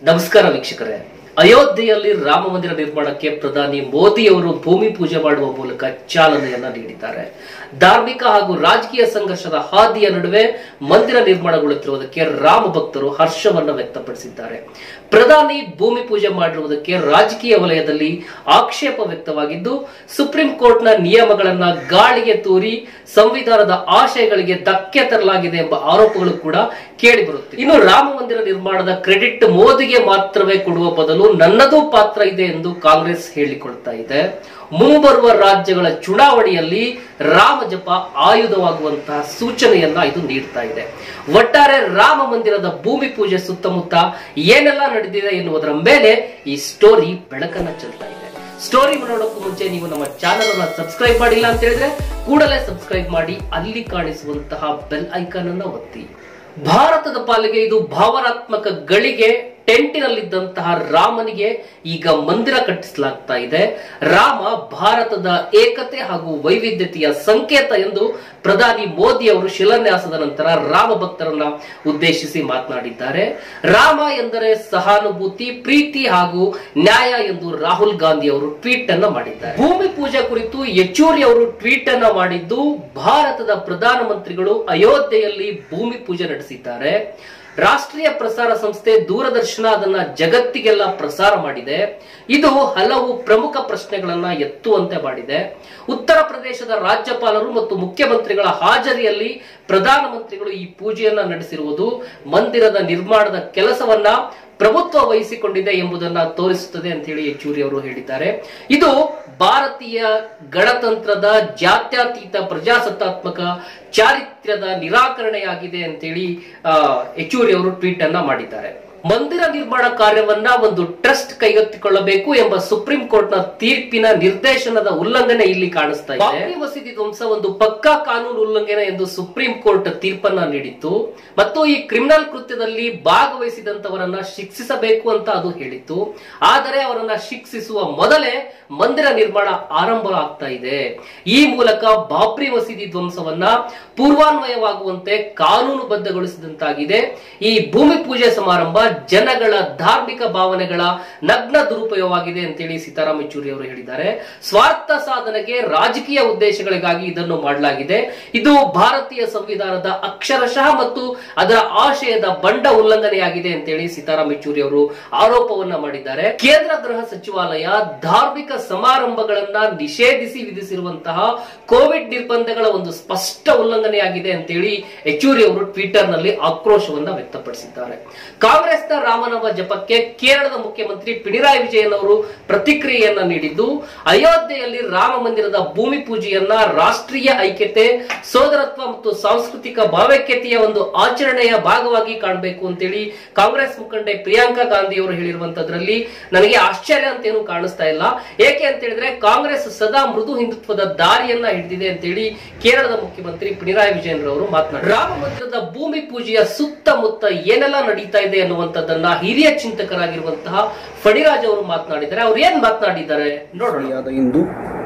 ನಮಸ್ಕಾರ ವೀಕ್ಷಕರೇ ಅಯೋಧ್ಯೆಯಲ್ಲಿ ರಾಮ ಮಂದಿರ ನಿರ್ಮಾಣಕ್ಕೆ ಪ್ರಧಾನಿ ಮೋದಿ ಅವರು ಭೂಮಿ ಪೂಜೆ ಮಾಡುವ ಮೂಲಕ ಚಾಲನೆಯನ್ನ ನೀಡಿದ್ದಾರೆ ಧಾರ್ಮಿಕ ಹಾಗೂ ರಾಜಕೀಯ ಸಂಘರ್ಷದ ಹಾದಿಯ ನಡುವೆ ಮಂದಿರ ನಿರ್ಮಾಣಗೊಳ್ಳುತ್ತಿರುವುದಕ್ಕೆ ರಾಮ ಭಕ್ತರು ಹರ್ಷವನ್ನ ವ್ಯಕ್ತಪಡಿಸಿದ್ದಾರೆ ಪ್ರಧಾನಿ ಭೂಮಿ ಪೂಜೆ ಮಾಡಿರುವುದಕ್ಕೆ ರಾಜಕೀಯ ವಲಯದಲ್ಲಿ ಆಕ್ಷೇಪ ವ್ಯಕ್ತವಾಗಿದ್ದು ಸುಪ್ರೀಂ ಕೋರ್ಟ್ನ ನಿಯಮಗಳನ್ನ ಗಾಳಿಗೆ ತೂರಿ ಸಂವಿಧಾನದ ಆಶಯಗಳಿಗೆ ಧಕ್ಕೆ ತರಲಾಗಿದೆ ಎಂಬ ಆರೋಪಗಳು ಕೂಡ ಕೇಳಿ ಬರುತ್ತಿವೆ ಇನ್ನು ರಾಮ ಮಂದಿರ ನಿರ್ಮಾಣದ ಕ್ರೆಡಿಟ್ ಮೋದಿಗೆ ಮಾತ್ರವೇ ಕೊಡುವ ಬದಲು ನನ್ನದೂ ಪಾತ್ರ ಇದೆ ಎಂದು ಕಾಂಗ್ರೆಸ್ ಹೇಳಿಕೊಳ್ತಾ ಇದೆ ಮುಂಬರುವ ರಾಜ್ಯಗಳ ಚುನಾವಣೆಯಲ್ಲಿ ರಾಮ ಜಪ ಆಯುಧವಾಗುವಂತಹ ಸೂಚನೆಯನ್ನ ಇದು ನೀಡ್ತಾ ಇದೆ ಒಟ್ಟಾರೆ ರಾಮ ಮಂದಿರದ ಭೂಮಿ ಪೂಜೆ ಸುತ್ತಮುತ್ತ ಏನೆಲ್ಲ ನಡೆದಿದೆ ಎನ್ನುವುದರ ಮೇಲೆ ಈ ಸ್ಟೋರಿ ಬೆಳಕನ್ನ ಚೆಲ್ತಾ ಇದೆ ಸ್ಟೋರಿ ನೋಡೋಕ್ಕೂ ಮುಂಚೆ ನೀವು ನಮ್ಮ ಚಾನೆಲ್ ಅನ್ನ ಸಬ್ಸ್ಕ್ರೈಬ್ ಮಾಡಿಲ್ಲ ಅಂತ ಹೇಳಿದ್ರೆ ಕೂಡಲೇ ಸಬ್ಸ್ಕ್ರೈಬ್ ಮಾಡಿ ಅಲ್ಲಿ ಕಾಣಿಸುವಂತಹ ಬೆಲ್ ಐಕಾನ್ ಅನ್ನ ಒತ್ತಿ ಭಾರತದ ಪಾಲಿಗೆ ಇದು ಭಾವನಾತ್ಮಕ ಗಳಿಗೆ ಟೆಂಟಿನಲ್ಲಿದ್ದಂತಹ ರಾಮನಿಗೆ ಈಗ ಮಂದಿರ ಕಟ್ಟಿಸಲಾಗ್ತಾ ಇದೆ ರಾಮ ಭಾರತದ ಏಕತೆ ಹಾಗೂ ವೈವಿಧ್ಯತೆಯ ಸಂಕೇತ ಎಂದು ಪ್ರಧಾನಿ ಮೋದಿ ಅವರು ಶಿಲಾನ್ಯಾಸದ ನಂತರ ರಾಮ ಭಕ್ತರನ್ನ ಉದ್ದೇಶಿಸಿ ಮಾತನಾಡಿದ್ದಾರೆ ರಾಮ ಎಂದರೆ ಸಹಾನುಭೂತಿ ಪ್ರೀತಿ ಹಾಗೂ ನ್ಯಾಯ ಎಂದು ರಾಹುಲ್ ಗಾಂಧಿ ಅವರು ಟ್ವೀಟ್ ಅನ್ನ ಮಾಡಿದ್ದಾರೆ ಭೂಮಿ ಪೂಜೆ ಕುರಿತು ಯೆಚೂರಿ ಅವರು ಟ್ವೀಟ್ ಅನ್ನ ಮಾಡಿದ್ದು ಭಾರತದ ಪ್ರಧಾನಮಂತ್ರಿಗಳು ಅಯೋಧ್ಯೆಯಲ್ಲಿ ಭೂಮಿ ಪೂಜೆ ನಡೆಸಿದ್ದಾರೆ ರಾಷ್ಟ್ರೀಯ ಪ್ರಸಾರ ಸಂಸ್ಥೆ ದೂರದರ್ಶನ ಅದನ್ನ ಜಗತ್ತಿಗೆಲ್ಲ ಪ್ರಸಾರ ಮಾಡಿದೆ ಇದು ಹಲವು ಪ್ರಮುಖ ಪ್ರಶ್ನೆಗಳನ್ನ ಎತ್ತುವಂತೆ ಮಾಡಿದೆ ಉತ್ತರ ಪ್ರದೇಶದ ರಾಜ್ಯಪಾಲರು ಮತ್ತು ಮುಖ್ಯಮಂತ್ರಿಗಳ ಹಾಜರಿಯಲ್ಲಿ ಪ್ರಧಾನಮಂತ್ರಿಗಳು ಈ ಪೂಜೆಯನ್ನ ನಡೆಸಿರುವುದು ಮಂದಿರದ ನಿರ್ಮಾಣದ ಕೆಲಸವನ್ನ ಪ್ರಭುತ್ವ ವಹಿಸಿಕೊಂಡಿದೆ ಎಂಬುದನ್ನ ತೋರಿಸುತ್ತದೆ ಅಂತ ಹೇಳಿ ಯೆಚೂರಿ ಅವರು ಹೇಳಿದ್ದಾರೆ ಇದು ಭಾರತೀಯ ಗಣತಂತ್ರದ ಜಾತ್ಯತೀತ ಪ್ರಜಾಸತ್ತಾತ್ಮಕ ಚಾರಿತ್ರ್ಯದ ನಿರಾಕರಣೆಯಾಗಿದೆ ಅಂತೇಳಿ ಆ, ಯೆಚೂರಿ ಅವರು ಟ್ವೀಟ್ ಅನ್ನ ಮಾಡಿದ್ದಾರೆ ಮಂದಿರ ನಿರ್ಮಾಣ ಕಾರ್ಯವನ್ನ ಒಂದು ಟ್ರಸ್ಟ್ ಕೈಗೆತ್ತಿಕೊಳ್ಳಬೇಕು ಎಂಬ ಸುಪ್ರೀಂ ಕೋರ್ಟ್ ನ ತೀರ್ಪಿನ ನಿರ್ದೇಶನದ ಉಲ್ಲಂಘನೆ ಇಲ್ಲಿ ಕಾಣಿಸ್ತಾ ಇದೆ ಬಾಬ್ರಿ ಮಸೀದಿ ಧ್ವಂಸ ಒಂದು ಪಕ್ಕಾ ಕಾನೂನು ಉಲ್ಲಂಘನೆ ಎಂದು ಸುಪ್ರೀಂ ಕೋರ್ಟ್ ತೀರ್ಪನ್ನ ನೀಡಿತ್ತು ಮತ್ತು ಈ ಕ್ರಿಮಿನಲ್ ಕೃತ್ಯದಲ್ಲಿ ಭಾಗವಹಿಸಿದಂತವರನ್ನ ಶಿಕ್ಷಿಸಬೇಕು ಅಂತ ಅದು ಹೇಳಿತ್ತು ಆದರೆ ಅವರನ್ನ ಶಿಕ್ಷಿಸುವ ಮೊದಲೇ ಮಂದಿರ ನಿರ್ಮಾಣ ಆರಂಭ ಆಗ್ತಾ ಇದೆ ಈ ಮೂಲಕ ಬಾಬ್ರಿ ಮಸೀದಿ ಧ್ವಂಸವನ್ನ ಪೂರ್ವಾನ್ವಯವಾಗುವಂತೆ ಕಾನೂನುಬದ್ಧಗೊಳಿಸಿದಂತಾಗಿದೆ ಈ ಭೂಮಿ ಪೂಜೆ ಸಮಾರಂಭ ಜನಗಳ ಧಾರ್ಮಿಕ ಭಾವನೆಗಳ ನಗ್ನ ದುರುಪಯೋಗವಾಗಿದೆ ಅಂತೇಳಿ ಸೀತಾರಾಮ್ ಯೆಚೂರಿ ಅವರು ಹೇಳಿದ್ದಾರೆ ಸ್ವಾರ್ಥ ಸಾಧನೆಗೆ ರಾಜಕೀಯ ಉದ್ದೇಶಗಳಿಗಾಗಿ ಇದನ್ನು ಮಾಡಲಾಗಿದೆ ಇದು ಭಾರತೀಯ ಸಂವಿಧಾನದ ಅಕ್ಷರಶಃ ಮತ್ತು ಅದರ ಆಶಯದ ಬಂಡ ಉಲ್ಲಂಘನೆಯಾಗಿದೆ ಅಂತೇಳಿ ಸೀತಾರಾಮ್ ಯೆಚೂರಿ ಅವರು ಆರೋಪವನ್ನ ಮಾಡಿದ್ದಾರೆ ಕೇಂದ್ರ ಗೃಹ ಸಚಿವಾಲಯ ಧಾರ್ಮಿಕ ಸಮಾರಂಭಗಳನ್ನ ನಿಷೇಧಿಸಿ ವಿಧಿಸಿರುವಂತಹ ಕೋವಿಡ್ ನಿರ್ಬಂಧಗಳ ಒಂದು ಸ್ಪಷ್ಟ ಉಲ್ಲಂಘನೆಯಾಗಿದೆ ಅಂತೇಳಿ ಯೆಚೂರಿ ಅವರು ಟ್ವಿಟರ್ ನಲ್ಲಿ ಆಕ್ರೋಶವನ್ನ ವ್ಯಕ್ತಪಡಿಸಿದ್ದಾರೆ ಕಾಂಗ್ರೆಸ್ನ ರಾಮನಾಮ ಜಪಕ್ಕೆ ಕೇರಳದ ಮುಖ್ಯಮಂತ್ರಿ ಪಿಣರಾಯಿ ವಿಜಯನ್ ಅವರು ಪ್ರತಿಕ್ರಿಯೆಯನ್ನ ನೀಡಿದ್ದು ಅಯೋಧ್ಯೆಯಲ್ಲಿ ರಾಮ ಮಂದಿರದ ಭೂಮಿ ಪೂಜೆಯನ್ನ ರಾಷ್ಟ್ರೀಯ ಐಕ್ಯತೆ ಸೋದರತ್ವ ಮತ್ತು ಸಾಂಸ್ಕೃತಿಕ ಭಾವೈಕ್ಯತೆಯ ಒಂದು ಆಚರಣೆಯ ಭಾಗವಾಗಿ ಕಾಣಬೇಕು ಅಂತೇಳಿ ಕಾಂಗ್ರೆಸ್ ಮುಖಂಡೆ ಪ್ರಿಯಾಂಕಾ ಗಾಂಧಿ ಅವರು ಹೇಳಿರುವಂತದ್ರಲ್ಲಿ ನನಗೆ ಆಶ್ಚರ್ಯ ಅಂತ ಏನು ಕಾಣಿಸ್ತಾ ಇಲ್ಲ ಏಕೆ ಅಂತ ಹೇಳಿದ್ರೆ ಕಾಂಗ್ರೆಸ್ ಸದಾ ಮೃದು ಹಿಂದುತ್ವದ ದಾರಿಯನ್ನ ಹಿಡಿದಿದೆ ಅಂತೇಳಿ ಕೇರಳದ ಮುಖ್ಯಮಂತ್ರಿ ಪಿಣರಾಯಿ ವಿಜಯನ್ ರವರು ಮಾತನಾಡಿದರು ರಾಮ ಮಂದಿರದ ಭೂಮಿ ಪೂಜೆಯ ಸುತ್ತಮುತ್ತ ಏನೆಲ್ಲ ನಡೀತಾ ಇದೆ ಅನ್ನುವಂಥದ್ದನ್ನ ಹಿರಿಯ ಚಿಂತಕರಾಗಿರುವಂತಹ ಫಣಿರಾಜ್ ಅವರು ಮಾತನಾಡಿದ್ದಾರೆ ಅವ್ರು ಏನ್ ಮಾತನಾಡಿದ್ದಾರೆ ನೋಡೋಣ ಆದ ಇಂದು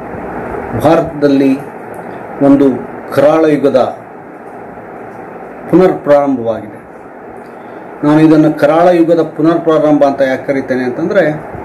ಭಾರತದಲ್ಲಿ ಒಂದು ಕರಾಳ ಯುಗದ ಪುನರ್ ಪ್ರಾರಂಭವಾಗಿದೆ ನಾನು ಇದನ್ನು ಕರಾಳ ಯುಗದ ಪುನರ್ ಪ್ರಾರಂಭ ಅಂತ ಯಾಕೆ ಕರಿತೇನೆ ಅಂತಂದರೆ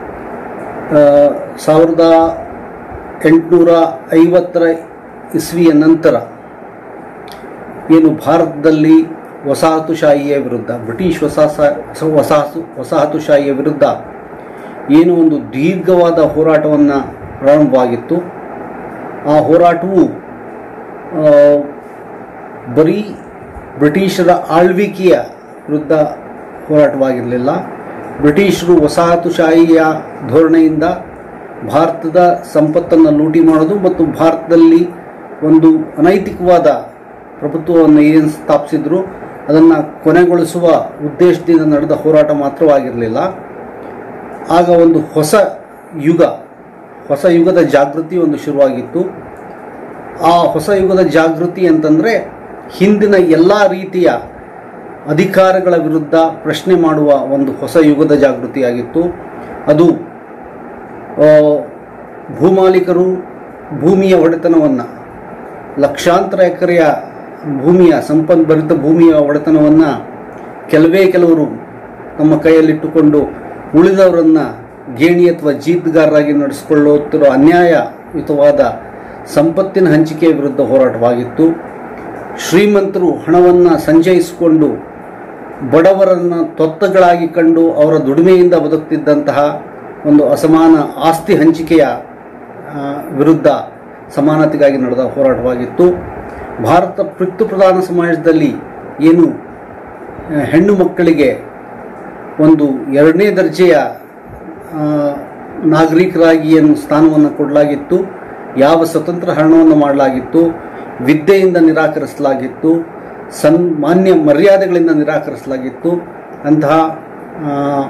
ಸಾವಿರದ ಎಂಟುನೂರ ಐವತ್ತರ ಇಸ್ವಿಯ ನಂತರ ಏನು ಭಾರತದಲ್ಲಿ ವಸಾಹತುಶಾಹಿಯ ವಿರುದ್ಧ ಬ್ರಿಟಿಷ್ ವಸಾಸ ವಸಾಹತು ವಸಾಹತುಶಾಹಿಯ ವಿರುದ್ಧ ಏನು ಒಂದು ದೀರ್ಘವಾದ ಹೋರಾಟವನ್ನು ಪ್ರಾರಂಭವಾಗಿತ್ತು ಆ ಹೋರಾಟವು ಆ, ಬರೀ ಬ್ರಿಟಿಷರ ಆಳ್ವಿಕೆಯ ವಿರುದ್ಧ ಹೋರಾಟವಾಗಿರಲಿಲ್ಲ ಬ್ರಿಟಿಷರು ವಸಾಹತುಶಾಹಿಯ ಧೋರಣೆಯಿಂದ ಭಾರತದ ಸಂಪತ್ತನ್ನು ಲೂಟಿ ಮಾಡೋದು ಮತ್ತು ಭಾರತದಲ್ಲಿ ಒಂದು ಅನೈತಿಕವಾದ ಪ್ರಭುತ್ವವನ್ನು ಏನು ಸ್ಥಾಪಿಸಿದ್ರು ಅದನ್ನು ಕೊನೆಗೊಳಿಸುವ ಉದ್ದೇಶದಿಂದ ನಡೆದ ಹೋರಾಟ ಮಾತ್ರವಾಗಿರಲಿಲ್ಲ ಆಗ ಒಂದು ಹೊಸ ಯುಗ ಹೊಸ ಯುಗದ ಜಾಗೃತಿ ಒಂದು ಶುರುವಾಗಿತ್ತು ಆ ಹೊಸ ಯುಗದ ಜಾಗೃತಿ ಅಂತಂದರೆ ಹಿಂದಿನ ಎಲ್ಲ ರೀತಿಯ ಅಧಿಕಾರಗಳ ವಿರುದ್ಧ ಪ್ರಶ್ನೆ ಮಾಡುವ ಒಂದು ಹೊಸ ಯುಗದ ಜಾಗೃತಿಯಾಗಿತ್ತು ಅದು ಆ, ಭೂಮಾಲೀಕರು ಭೂಮಿಯ ಒಡೆತನವನ್ನು ಲಕ್ಷಾಂತರ ಎಕರೆಯ ಭೂಮಿಯ ಸಂಪನ್ಭರಿತ ಭೂಮಿಯ ಒಡೆತನವನ್ನು ಕೆಲವೇ ಕೆಲವರು ತಮ್ಮ ಕೈಯಲ್ಲಿಟ್ಟುಕೊಂಡು ಉಳಿದವರನ್ನು ಗೇಣಿ ಅಥವಾ ಜೀತಗಾರರಾಗಿ ನಡೆಸಿಕೊಳ್ಳುತ್ತಿರೋ ಅನ್ಯಾಯಯುತವಾದ ಸಂಪತ್ತಿನ ಹಂಚಿಕೆಯ ವಿರುದ್ಧ ಹೋರಾಟವಾಗಿತ್ತು ಶ್ರೀಮಂತರು ಹಣವನ್ನು ಸಂಚಯಿಸಿಕೊಂಡು ಬಡವರನ್ನು ತೊತ್ತಗಳಾಗಿ ಕಂಡು ಅವರ ದುಡಿಮೆಯಿಂದ ಬದುಕುತ್ತಿದ್ದಂತಹ ಒಂದು ಅಸಮಾನ ಆಸ್ತಿ ಹಂಚಿಕೆಯ ಆ, ವಿರುದ್ಧ ಸಮಾನತೆಗಾಗಿ ನಡೆದ ಹೋರಾಟವಾಗಿತ್ತು ಭಾರತ ಪಿತೃ ಪ್ರಧಾನ ಸಮಾಜದಲ್ಲಿ ಏನು ಆ, ಹೆಣ್ಣು ಮಕ್ಕಳಿಗೆ ಒಂದು ಎರಡನೇ ದರ್ಜೆಯ ಆ, ನಾಗರಿಕರಾಗಿ ಏನು ಸ್ಥಾನವನ್ನು ಕೊಡಲಾಗಿತ್ತು ಯಾವ ಸ್ವತಂತ್ರ ಹರಣವನ್ನು ಮಾಡಲಾಗಿತ್ತು ವಿದ್ಯೆಯಿಂದ ನಿರಾಕರಿಸಲಾಗಿತ್ತು ಸನ್ಮಾನ್ಯ ಮರ್ಯಾದೆಗಳಿಂದ ನಿರಾಕರಿಸಲಾಗಿತ್ತು ಅಂತಹ ಆ,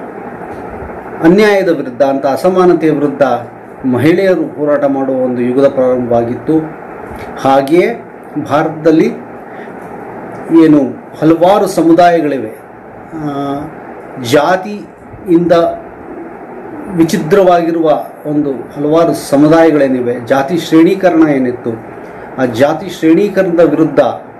ಅನ್ಯಾಯದ ವಿರುದ್ಧ ಅಂತಹ ಅಸಮಾನತೆಯ ವಿರುದ್ಧ ಮಹಿಳೆಯರು ಹೋರಾಟ ಮಾಡುವ ಒಂದು ಯುಗದ ಪ್ರಾರಂಭವಾಗಿತ್ತು ಹಾಗೆಯೇ ಭಾರತದಲ್ಲಿ ಏನು ಹಲವಾರು ಸಮುದಾಯಗಳಿವೆ ಆ, ಜಾತಿಯಿಂದ ವಿಚಿದ್ರವಾಗಿರುವ ಒಂದು ಹಲವಾರು ಸಮುದಾಯಗಳೇನಿವೆ ಜಾತಿ ಶ್ರೇಣೀಕರಣ ಏನಿತ್ತು ಆ ಜಾತಿ ಶ್ರೇಣೀಕರಣದ ವಿರುದ್ಧ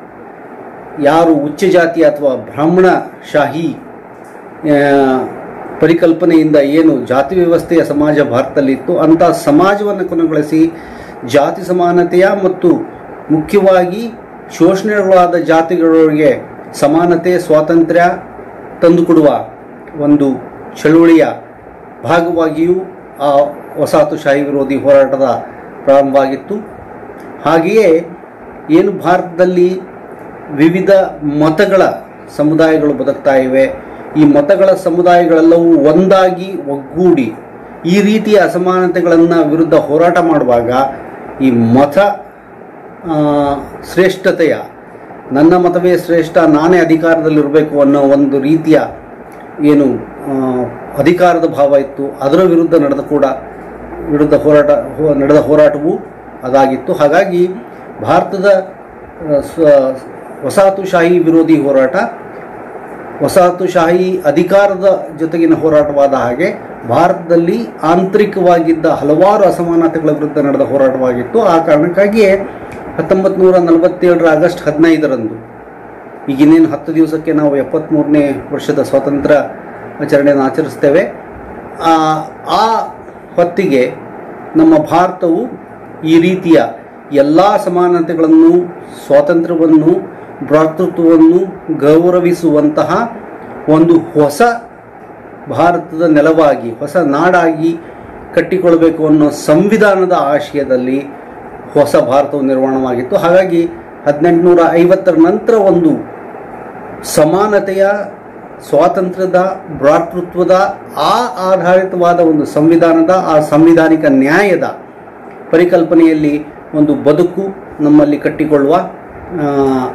ಯಾರು ಉಚ್ಚ ಜಾತಿ ಅಥವಾ ಬ್ರಾಹ್ಮಣ ಶಾಹಿ ಆ, ಪರಿಕಲ್ಪನೆಯಿಂದ ಏನು ಜಾತಿ ವ್ಯವಸ್ಥೆಯ ಸಮಾಜ ಭಾರತದಲ್ಲಿತ್ತು ಅಂಥ ಸಮಾಜವನ್ನು ಕೊನೆಗೊಳಿಸಿ ಜಾತಿ ಸಮಾನತೆಯ ಮತ್ತು ಮುಖ್ಯವಾಗಿ ಶೋಷಣೆಗೊಳಗಾದ ಜಾತಿಗಳಿಗೆ ಸಮಾನತೆ ಸ್ವಾತಂತ್ರ್ಯ ತಂದುಕೊಡುವ ಒಂದು ಚಳುವಳಿಯ ಭಾಗವಾಗಿಯೂ ಆ ವಸಾಹತುಶಾಹಿ ವಿರೋಧಿ ಹೋರಾಟದ ಪ್ರಾರಂಭವಾಗಿತ್ತು ಹಾಗೆಯೇ ಏನು ಭಾರತದಲ್ಲಿ ವಿವಿಧ ಮತಗಳ ಸಮುದಾಯಗಳು ಬದುಕ್ತಾ ಇವೆ ಈ ಮತಗಳ ಸಮುದಾಯಗಳೆಲ್ಲವೂ ಒಂದಾಗಿ ಒಗ್ಗೂಡಿ ಈ ರೀತಿಯ ಅಸಮಾನತೆಗಳನ್ನು ವಿರುದ್ಧ ಹೋರಾಟ ಮಾಡುವಾಗ ಈ ಮತ ಆ, ಶ್ರೇಷ್ಠತೆಯ ನನ್ನ ಮತವೇ ಶ್ರೇಷ್ಠ ನಾನೇ ಅಧಿಕಾರದಲ್ಲಿರಬೇಕು ಅನ್ನೋ ಒಂದು ರೀತಿಯ ಏನು ಆ, ಅಧಿಕಾರದ ಭಾವ ಇತ್ತು ಅದರ ವಿರುದ್ಧ ನಡೆದ ಕೂಡ ವಿರುದ್ಧ ಹೋರಾಟ ಹೋ- ನಡೆದ ಹೋರಾಟವು ಅದಾಗಿತ್ತು ಹಾಗಾಗಿ ಭಾರತದ ಆ, ಸ್ವ ವಸಾಹತುಶಾಹಿ ವಿರೋಧಿ ಹೋರಾಟ ವಸಾಹತುಶಾಹಿ ಅಧಿಕಾರದ ಜೊತೆಗಿನ ಹೋರಾಟವಾದ ಹಾಗೆ ಭಾರತದಲ್ಲಿ ಆಂತರಿಕವಾಗಿದ್ದ ಹಲವಾರು ಅಸಮಾನತೆಗಳ ವಿರುದ್ಧ ನಡೆದ ಹೋರಾಟವಾಗಿತ್ತು ಆ ಕಾರಣಕ್ಕಾಗಿಯೇ ಹತ್ತೊಂಬತ್ತು ನೂರ ನಲವತ್ತೇಳರ ಆಗಸ್ಟ್ ಹದಿನೈದರಂದು ಈಗಿನ್ನೇನು ಹತ್ತು ದಿವಸಕ್ಕೆ ನಾವು ಎಪ್ಪತ್ತ್ಮೂರನೇ ವರ್ಷದ ಸ್ವಾತಂತ್ರ್ಯ ಆಚರಣೆಯನ್ನು ಆಚರಿಸ್ತೇವೆ ಆ ಆ ಹೊತ್ತಿಗೆ ನಮ್ಮ ಭಾರತವು ಈ ರೀತಿಯ ಎಲ್ಲ ಸಮಾನತೆಗಳನ್ನು ಸ್ವಾತಂತ್ರ್ಯವನ್ನು ಭ್ರಾತೃತ್ವವನ್ನು ಗೌರವಿಸುವಂತಹ ಒಂದು ಹೊಸ ಭಾರತದ ನೆಲವಾಗಿ ಹೊಸ ನಾಡಾಗಿ ಕಟ್ಟಿಕೊಳ್ಬೇಕು ಅನ್ನೋ ಸಂವಿಧಾನದ ಆಶಯದಲ್ಲಿ ಹೊಸ ಭಾರತವು ನಿರ್ಮಾಣವಾಗಿತ್ತು ಹಾಗಾಗಿ ಹದಿನೆಂಟುನೂರ ಐವತ್ತರ ನಂತರ ಒಂದು ಸಮಾನತೆಯ ಸ್ವಾತಂತ್ರ್ಯದ ಭ್ರಾತೃತ್ವದ ಆ ಆಧಾರಿತವಾದ ಒಂದು ಸಂವಿಧಾನದ ಆ ಸಂವಿಧಾನಿಕ ನ್ಯಾಯದ ಪರಿಕಲ್ಪನೆಯಲ್ಲಿ ಒಂದು ಬದುಕು ನಮ್ಮಲ್ಲಿ ಕಟ್ಟಿಕೊಳ್ಳುವ ಆ,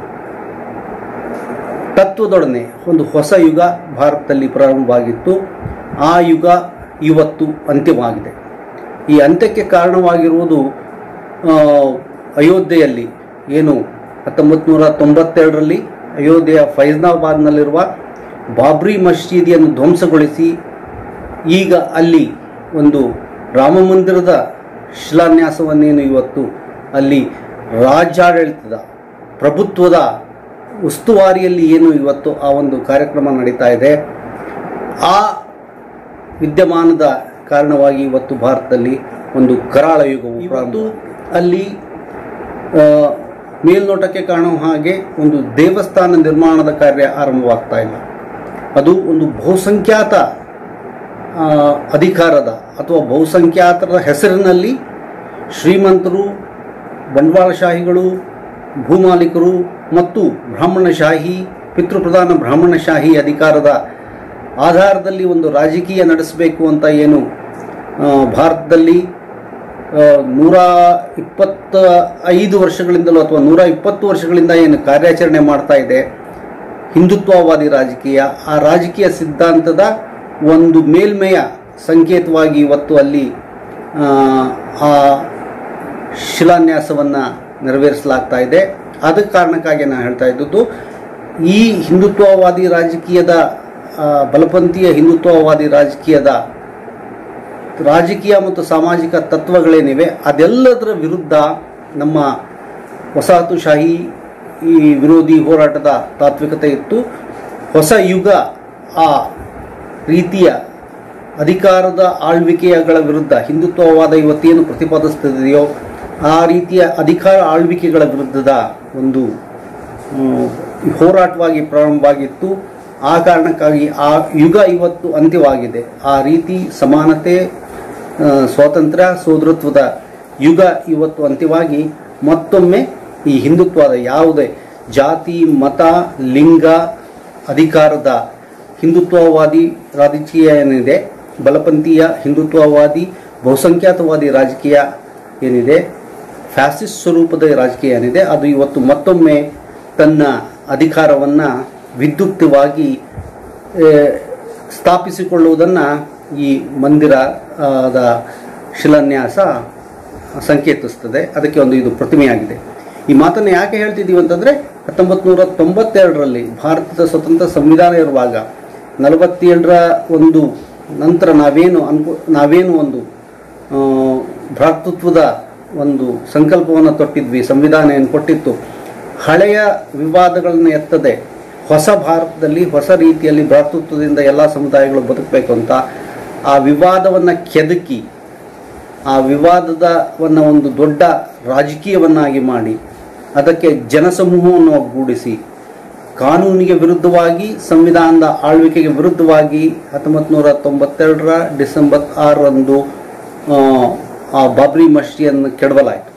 ತತ್ವದೊಡನೆ ಒಂದು ಹೊಸ ಯುಗ ಭಾರತದಲ್ಲಿ ಪ್ರಾರಂಭವಾಗಿತ್ತು ಆ ಯುಗ ಇವತ್ತು ಅಂತ್ಯವಾಗಿದೆ ಈ ಅಂತ್ಯಕ್ಕೆ ಕಾರಣವಾಗಿರುವುದು ಆ, ಅಯೋಧ್ಯೆಯಲ್ಲಿ ಏನು ಹತ್ತೊಂಬತ್ತು ನೂರ ತೊಂಬತ್ತೆರಡರಲ್ಲಿ ಅಯೋಧ್ಯೆಯ ಫೈಜ್ನಾಬಾದ್ನಲ್ಲಿರುವ ಬಾಬ್ರಿ ಮಸೀದಿಯನ್ನು ಧ್ವಂಸಗೊಳಿಸಿ ಈಗ ಅಲ್ಲಿ ಒಂದು ರಾಮ ಮಂದಿರದ ಶಿಲಾನ್ಯಾಸವನ್ನೇನು ಇವತ್ತು ಅಲ್ಲಿ ರಾಜ್ಯಾಡಳಿತದ ಪ್ರಭುತ್ವದ ಉಸ್ತುವಾರಿಯಲ್ಲಿ ಏನು ಇವತ್ತು ಆ ಒಂದು ಕಾರ್ಯಕ್ರಮ ನಡೀತಾ ಇದೆ ಆ ವಿದ್ಯಮಾನದ ಕಾರಣವಾಗಿ ಇವತ್ತು ಭಾರತದಲ್ಲಿ ಒಂದು ಕರಾಳ ಯುಗವು ಇವತ್ತು ಅಲ್ಲಿ ಆ, ಮೇಲ್ನೋಟಕ್ಕೆ ಕಾಣುವ ಹಾಗೆ ಒಂದು ದೇವಸ್ಥಾನ ನಿರ್ಮಾಣದ ಕಾರ್ಯ ಆರಂಭವಾಗ್ತಾ ಇಲ್ಲ ಅದು ಒಂದು ಬಹುಸಂಖ್ಯಾತ ಆ, ಅಧಿಕಾರದ ಅಥವಾ ಬಹುಸಂಖ್ಯಾತರ ಹೆಸರಿನಲ್ಲಿ ಶ್ರೀಮಂತರು ಬಂಡವಾಳಶಾಹಿಗಳು ಭೂಮಾಲೀಕರು ಮತ್ತು ಬ್ರಾಹ್ಮಣಶಾಹಿ ಪಿತೃಪ್ರಧಾನ ಬ್ರಾಹ್ಮಣಶಾಹಿ ಅಧಿಕಾರದ ಆಧಾರದಲ್ಲಿ ಒಂದು ರಾಜಕೀಯ ನಡೆಸಬೇಕು ಅಂತ ಏನು ಆ, ಭಾರತದಲ್ಲಿ ಆ, ನೂರ ಇಪ್ಪತ್ತ ಐದು ವರ್ಷಗಳಿಂದಲೂ ಅಥವಾ ನೂರ ಇಪ್ಪತ್ತು ವರ್ಷಗಳಿಂದ ಏನು ಕಾರ್ಯಾಚರಣೆ ಮಾಡ್ತಾ ಇದೆ ಹಿಂದುತ್ವವಾದಿ ರಾಜಕೀಯ ಆ ರಾಜಕೀಯ ಸಿದ್ಧಾಂತದ ಒಂದು ಮೇಲ್ಮೆಯ ಸಂಕೇತವಾಗಿ ಇವತ್ತು ಅಲ್ಲಿ ಆ, ಆ ಶಿಲಾನ್ಯಾಸವನ್ನು ನೆರವೇರಿಸಲಾಗ್ತಾ ಇದೆ ಅದ ಕಾರಣಕ್ಕಾಗಿ ನಾನು ಹೇಳ್ತಾ ಇದ್ದದ್ದು ಈ ಹಿಂದುತ್ವವಾದಿ ರಾಜಕೀಯದ ಆ, ಬಲಪಂಥೀಯ ಹಿಂದುತ್ವವಾದಿ ರಾಜಕೀಯದ ರಾಜಕೀಯ ಮತ್ತು ಸಾಮಾಜಿಕ ತತ್ವಗಳೇನಿವೆ ಅದೆಲ್ಲದರ ವಿರುದ್ಧ ನಮ್ಮ ವಸಾಹತುಶಾಹಿ ಈ ವಿರೋಧಿ ಹೋರಾಟದ ತಾತ್ವಿಕತೆ ಇತ್ತು ಹೊಸ ಯುಗ ಆ ರೀತಿಯ ಅಧಿಕಾರದ ಆಳ್ವಿಕೆಗಳ ವಿರುದ್ಧ ಹಿಂದುತ್ವವಾದ ಇವತ್ತೇನು ಪ್ರತಿಪಾದಿಸುತ್ತಿದೆಯೋ ಆ ರೀತಿಯ ಅಧಿಕಾರ ಆಳ್ವಿಕೆಗಳ ವಿರುದ್ಧದ ಒಂದು ಹ್ಮ್, ಹೋರಾಟವಾಗಿ ಪ್ರಾರಂಭವಾಗಿತ್ತು ಆ ಕಾರಣಕ್ಕಾಗಿ ಆ ಯುಗ ಇವತ್ತು ಅಂತ್ಯವಾಗಿದೆ ಆ ರೀತಿ ಸಮಾನತೆ ಆ, ಸ್ವಾತಂತ್ರ್ಯ ಸೋದರತ್ವದ ಯುಗ ಇವತ್ತು ಅಂತ್ಯವಾಗಿ ಮತ್ತೊಮ್ಮೆ ಈ ಹಿಂದುತ್ವದ ಯಾವುದೇ ಜಾತಿ ಮತ ಲಿಂಗ ಅಧಿಕಾರದ ಹಿಂದುತ್ವವಾದಿ ರಾಜಕೀಯ ಏನಿದೆ ಬಲಪಂಥೀಯ ಹಿಂದುತ್ವವಾದಿ ಬಹುಸಂಖ್ಯಾತವಾದಿ ರಾಜಕೀಯ ಏನಿದೆ ಫ್ಯಾಸಿಸ್ಟ್ ಸ್ವರೂಪದ ರಾಜಕೀಯ ಏನಿದೆ ಅದು ಇವತ್ತು ಮತ್ತೊಮ್ಮೆ ತನ್ನ ಅಧಿಕಾರವನ್ನು ವಿದ್ಯುಕ್ತವಾಗಿ ಆ, ಸ್ಥಾಪಿಸಿಕೊಳ್ಳುವುದನ್ನು ಈ ಮಂದಿರದ ಶಿಲಾನ್ಯಾಸ ಸಂಕೇತಿಸ್ತದೆ ಅದಕ್ಕೆ ಒಂದು ಇದು ಪ್ರತಿಮೆಯಾಗಿದೆ ಈ ಮಾತನ್ನು ಯಾಕೆ ಹೇಳ್ತಿದ್ದೀವಿ ಅಂತಂದರೆ ಹತ್ತೊಂಬತ್ತು ನೂರ ತೊಂಬತ್ತೆರಡರಲ್ಲಿ ಭಾರತದ ಸ್ವತಂತ್ರ ಸಂವಿಧಾನ ಇರುವಾಗ ನಲವತ್ತೇಳರ ಒಂದು ನಂತರ ನಾವೇನು ಅನ್ಕೋ ನಾವೇನು ಒಂದು ಆ, ಭ್ರಾತೃತ್ವದ ಒಂದು ಸಂಕಲ್ಪವನ್ನು ತೊಟ್ಟಿದ್ವಿ ಸಂವಿಧಾನ ಏನು ಕೊಟ್ಟಿತ್ತು ಹಳೆಯ ವಿವಾದಗಳನ್ನು ಎತ್ತದೆ ಹೊಸ ಭಾರತದಲ್ಲಿ ಹೊಸ ರೀತಿಯಲ್ಲಿ ಭ್ರಾತೃತ್ವದಿಂದ ಎಲ್ಲ ಸಮುದಾಯಗಳು ಬದುಕಬೇಕು ಅಂತ ಆ ವಿವಾದವನ್ನು ಕೆದಕಿ ಆ ವಿವಾದದವನ್ನು ಒಂದು ದೊಡ್ಡ ರಾಜಕೀಯವನ್ನಾಗಿ ಮಾಡಿ ಅದಕ್ಕೆ ಜನಸಮೂಹವನ್ನು ಒಗ್ಗೂಡಿಸಿ ಕಾನೂನಿಗೆ ವಿರುದ್ಧವಾಗಿ ಸಂವಿಧಾನದ ಆಳ್ವಿಕೆಗೆ ವಿರುದ್ಧವಾಗಿ ಹತ್ತೊಂಬತ್ತು ನೂರ ತೊಂಬತ್ತೆರಡರ ಡಿಸೆಂಬರ್ ಆರರಂದು ಆ, ಆ ಬಾಬ್ರಿ ಮಸೀದಿಯನ್ನು ಕೆಡವಲಾಯಿತು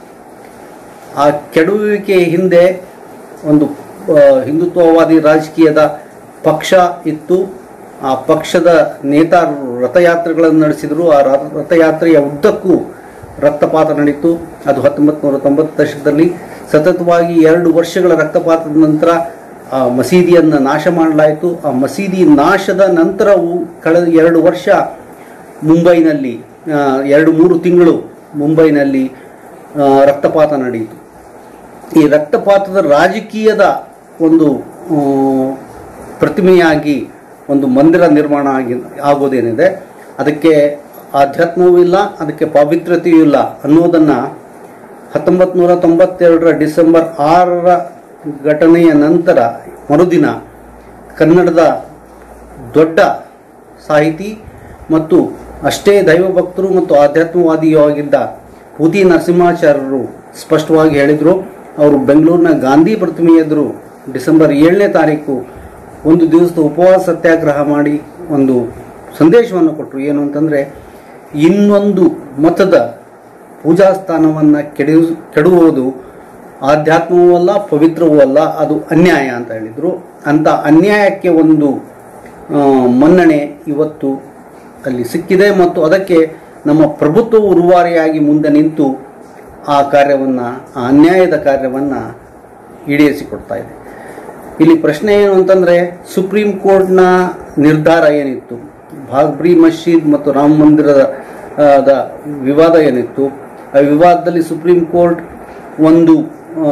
ಆ ಕೆಡುವಿಕೆ ಹಿಂದೆ ಒಂದು ಆ, ಹಿಂದುತ್ವವಾದಿ ರಾಜಕೀಯದ ಪಕ್ಷ ಇತ್ತು ಆ ಪಕ್ಷದ ನೇತಾರರು ರಥಯಾತ್ರೆಗಳನ್ನು ನಡೆಸಿದರು ಆ ರಥ- ರಥಯಾತ್ರೆಯ ಉದ್ದಕ್ಕೂ ರಕ್ತಪಾತ ನಡೀತು ಅದು ಹತ್ತೊಂಬತ್ತು ನೂರ ತೊಂಬತ್ತು ದಶಕದಲ್ಲಿ ಸತತವಾಗಿ ಎರಡು ವರ್ಷಗಳ ರಕ್ತಪಾತದ ನಂತರ ಆ ಮಸೀದಿಯನ್ನು ನಾಶ ಮಾಡಲಾಯಿತು ಆ ಮಸೀದಿ ನಾಶದ ನಂತರವೂ ಕಳೆದ ಎರಡು ವರ್ಷ ಮುಂಬೈನಲ್ಲಿ ಆ, ಎರಡು ಮೂರು ತಿಂಗಳು ಮುಂಬೈನಲ್ಲಿ ಆ, ರಕ್ತಪಾತ ನಡೆಯಿತು ಈ ರಕ್ತಪಾತದ ರಾಜಕೀಯದ ಒಂದು ಆ, ಪ್ರತಿಮೆಯಾಗಿ ಒಂದು ಮಂದಿರ ನಿರ್ಮಾಣ ಆಗಿ ಆಗೋದೇನಿದೆ ಅದಕ್ಕೆ ಆಧ್ಯಾತ್ಮವೂ ಇಲ್ಲ ಅದಕ್ಕೆ ಪಾವಿತ್ರ್ಯತೆಯೂ ಇಲ್ಲ ಅನ್ನೋದನ್ನು ಹತ್ತೊಂಬತ್ತು ನೂರ ತೊಂಬತ್ತೆರಡರ ಡಿಸೆಂಬರ್ ಆರರ ಘಟನೆಯ ನಂತರ ಮರುದಿನ ಕನ್ನಡದ ದೊಡ್ಡ ಸಾಹಿತಿ ಮತ್ತು ಅಷ್ಟೇ ದೈವಭಕ್ತರು ಮತ್ತು ಆಧ್ಯಾತ್ಮವಾದಿಯೂ ಆಗಿದ್ದ ಪೂತಿ ನರಸಿಂಹಾಚಾರ್ಯರು ಸ್ಪಷ್ಟವಾಗಿ ಹೇಳಿದರು ಅವರು ಬೆಂಗಳೂರಿನ ಗಾಂಧಿ ಪ್ರತಿಮೆ ಎದುರು ಡಿಸೆಂಬರ್ ಏಳನೇ ತಾರೀಕು ಒಂದು ದಿವಸದ ಉಪವಾಸ ಸತ್ಯಾಗ್ರಹ ಮಾಡಿ ಒಂದು ಸಂದೇಶವನ್ನು ಕೊಟ್ಟರು ಏನು ಅಂತಂದರೆ ಇನ್ನೊಂದು ಮತದ ಪೂಜಾ ಸ್ಥಾನವನ್ನು ಕೆಡಿಯು ಕೆಡುವುದು ಆಧ್ಯಾತ್ಮವೂ ಅಲ್ಲ ಪವಿತ್ರವೂ ಅಲ್ಲ ಅದು ಅನ್ಯಾಯ ಅಂತ ಹೇಳಿದರು ಅಂಥ ಅನ್ಯಾಯಕ್ಕೆ ಒಂದು ಆ, ಮನ್ನಣೆ ಇವತ್ತು ಅಲ್ಲಿ ಸಿಕ್ಕಿದೆ ಮತ್ತು ಅದಕ್ಕೆ ನಮ್ಮ ಪ್ರಭುತ್ವವು ಉರುವಾರಿಯಾಗಿ ಮುಂದೆ ನಿಂತು ಆ ಕಾರ್ಯವನ್ನು ಆ ಅನ್ಯಾಯದ ಕಾರ್ಯವನ್ನು ಈಡೇರಿಸಿಕೊಡ್ತಾ ಇದೆ ಇಲ್ಲಿ ಪ್ರಶ್ನೆ ಏನು ಅಂತಂದರೆ ಸುಪ್ರೀಂ ಕೋರ್ಟ್ನ ನಿರ್ಧಾರ ಏನಿತ್ತು ಬಾಬ್ರಿ ಮಸೀದ್ ಮತ್ತು ರಾಮ ಮಂದಿರದ ಆ, ದ ವಿವಾದ ಏನಿತ್ತು ಆ ವಿವಾದದಲ್ಲಿ ಸುಪ್ರೀಂ ಕೋರ್ಟ್ ಒಂದು ಆ,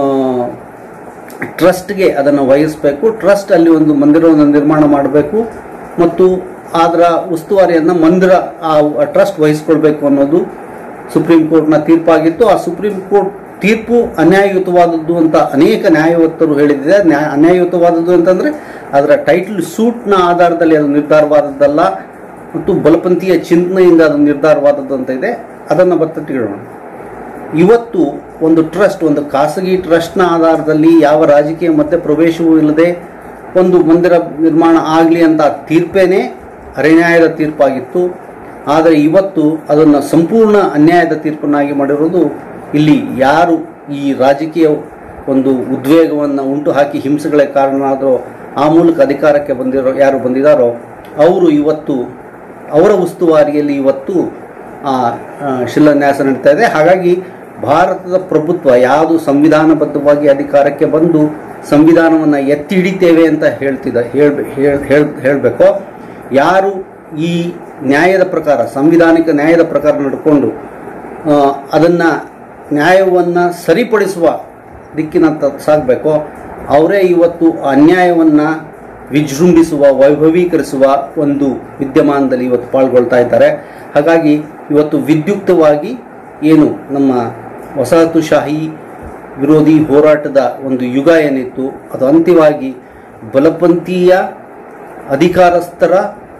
ಟ್ರಸ್ಟ್ಗೆ ಅದನ್ನು ವಹಿಸಬೇಕು ಟ್ರಸ್ಟ್ ಅಲ್ಲಿ ಒಂದು ಮಂದಿರವನ್ನು ನಿರ್ಮಾಣ ಮಾಡಬೇಕು ಮತ್ತು ಅದರ ಉಸ್ತುವಾರಿಯನ್ನು ಮಂದಿರ ಆ ಟ್ರಸ್ಟ್ ವಹಿಸ್ಕೊಳ್ಬೇಕು ಅನ್ನೋದು ಸುಪ್ರೀಂ ಕೋರ್ಟ್ನ ತೀರ್ಪಾಗಿತ್ತು ಆ ಸುಪ್ರೀಂ ಕೋರ್ಟ್ ತೀರ್ಪು ಅನ್ಯಾಯಯುತವಾದದ್ದು ಅಂತ ಅನೇಕ ನ್ಯಾಯವಂತರು ಹೇಳಿದ್ದಾರೆ ನ್ಯಾಯ ಅನ್ಯಾಯಯುತವಾದದ್ದು ಅಂತಂದರೆ ಅದರ ಟೈಟಲ್ ಸೂಟ್ನ ಆಧಾರದಲ್ಲಿ ಅದು ನಿರ್ಧಾರವಾದದ್ದಲ್ಲ ಮತ್ತು ಬಲಪಂಥೀಯ ಚಿಂತನೆಯಿಂದ ಅದು ನಿರ್ಧಾರವಾದದ್ದು ಅಂತ ಇದೆ ಅದನ್ನು ಬರ್ತಟ್ಟಿಡೋಣ ಇವತ್ತು ಒಂದು ಟ್ರಸ್ಟ್ ಒಂದು ಖಾಸಗಿ ಟ್ರಸ್ಟ್ನ ಆಧಾರದಲ್ಲಿ ಯಾವ ರಾಜಕೀಯ ಮಧ್ಯ ಪ್ರವೇಶವೂ ಇಲ್ಲದೆ ಒಂದು ಮಂದಿರ ನಿರ್ಮಾಣ ಆಗಲಿ ಅಂತ ತೀರ್ಪೇನೆ ಅರೆನ್ಯಾಯದ ತೀರ್ಪಾಗಿತ್ತು ಆದರೆ ಇವತ್ತು ಅದನ್ನು ಸಂಪೂರ್ಣ ಅನ್ಯಾಯದ ತೀರ್ಪನ್ನಾಗಿ ಮಾಡಿರೋದು ಇಲ್ಲಿ ಯಾರು ಈ ರಾಜಕೀಯ ಒಂದು ಉದ್ವೇಗವನ್ನು ಉಂಟು ಹಾಕಿ ಹಿಂಸೆಗಳ ಕಾರಣನಾದರೋ ಆ ಮೂಲಕ ಅಧಿಕಾರಕ್ಕೆ ಬಂದಿರೋ ಯಾರು ಬಂದಿದ್ದಾರೋ ಅವರು ಇವತ್ತು ಅವರ ಉಸ್ತುವಾರಿಯಲ್ಲಿ ಇವತ್ತು ಆ, ಆ, ಶಿಲಾನ್ಯಾಸ ನಡೀತಾ ಇದೆ ಹಾಗಾಗಿ ಭಾರತದ ಪ್ರಭುತ್ವ ಯಾವುದು ಸಂವಿಧಾನಬದ್ಧವಾಗಿ ಅಧಿಕಾರಕ್ಕೆ ಬಂದು ಸಂವಿಧಾನವನ್ನು ಎತ್ತಿ ಹಿಡಿತೇವೆ ಅಂತ ಹೇಳ್ತಿದ್ದ ಹೇಳ್ಬೆ ಹೇಳ್- ಹೇಳ್- ಹೇಳಬೇಕೋ ಯಾರು ಈ ನ್ಯಾಯದ ಪ್ರಕಾರ ಸಾಂವಿಧಾನಿಕ ನ್ಯಾಯದ ಪ್ರಕಾರ ನಡ್ಕೊಂಡು ಅದನ್ನು ನ್ಯಾಯವನ್ನು ಸರಿಪಡಿಸುವ ದಿಕ್ಕಿನತ್ತ ಸಾಗಬೇಕೋ ಅವರೇ ಇವತ್ತು ಆ ಅನ್ಯಾಯವನ್ನು ವಿಜೃಂಭಿಸುವ ವೈಭವೀಕರಿಸುವ ಒಂದು ವಿದ್ಯಮಾನದಲ್ಲಿ ಇವತ್ತು ಪಾಲ್ಗೊಳ್ತಾ ಇದ್ದಾರೆ ಹಾಗಾಗಿ ಇವತ್ತು ವಿದ್ಯುಕ್ತವಾಗಿ ಏನು ನಮ್ಮ ವಸಾಹತುಶಾಹಿ ವಿರೋಧಿ ಹೋರಾಟದ ಒಂದು ಯುಗ ಏನಿತ್ತು ಅದು ಅಂತ್ಯವಾಗಿ ಬಲಪಂಥೀಯ ಅಧಿಕಾರಸ್ಥರ